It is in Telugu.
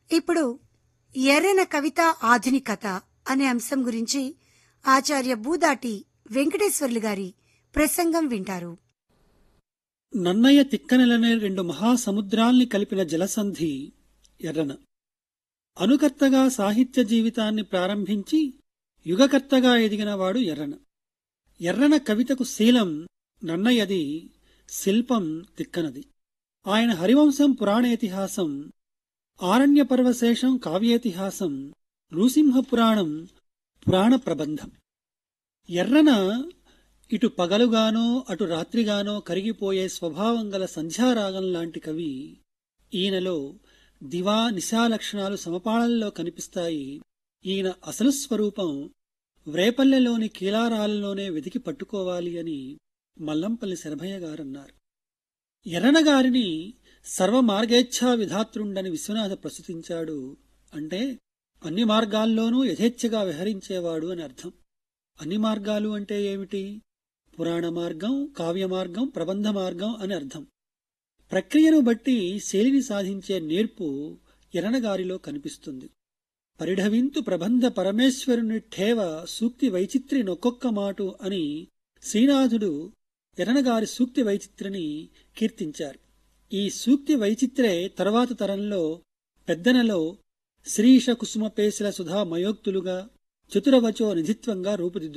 ఇప్పుడు ఎర్రన కవిత ఆధునికత అనే అంశం గురించి ఆచార్య బూదాటి వెంకటేశ్వర్లు గారి ప్రసంగం వింటారు నన్నయ్య తిక్కనెలనే రెండు మహాసముద్రాల్ని కలిపిన జలసంధి ఎర్రన అనుకర్తగా సాహిత్య జీవితాన్ని ప్రారంభించి యుగకర్తగా ఎదిగినవాడు ఎర్రన ఎర్రన కవితకు శీలం నన్నయ్యది శిల్పం తిక్కనది ఆయన హరివంశం పురాణేతిహాసం ఆరణ్యపర్వశేషం కావ్యేతిహాసం నృసింహ పురాణం పురాణ ప్రబంధం ఎర్రన ఇటు పగలుగానో అటు రాత్రిగానో కరిగిపోయే స్వభావం గల సంధ్యారాగం లాంటి కవి ఈయనలో దివా నిశా లక్షణాలు సమపాళల్లో కనిపిస్తాయి ఈయన అసలు స్వరూపం వ్రేపల్లెలోని కీలారాలలోనే వెతికి పట్టుకోవాలి అని మల్లంపల్లి శరభయ్య గారన్నారు ఎర్రన గారిని సర్వమార్గేచ్ఛా విధాతృండని విశ్వనాథ ప్రస్తుతించాడు అంటే అన్ని మార్గాల్లోనూ యథేచ్ఛగా విహరించేవాడు అని అర్థం అన్ని మార్గాలు అంటే ఏమిటి పురాణ మార్గం కావ్య మార్గం ప్రబంధ మార్గం అని అర్థం ప్రక్రియను బట్టి శైలిని సాధించే నేర్పు ఎరణగారిలో కనిపిస్తుంది పరిఢవింతు ప్రబంధ పరమేశ్వరుని ఠేవ సూక్తి వైచిత్రి నొక్కొక్క మాటు అని శ్రీనాథుడు ఎరణగారి సూక్తి వైచిత్రిని కీర్తించారు ఈ సూక్తి వైచిత్రే తరువాత తరంలో పెద్దనలో శ్రీష కుసుమ పేశల సుధా మయోక్తులుగా చతురవచో నిధిత్వంగా రూపుదిద్దు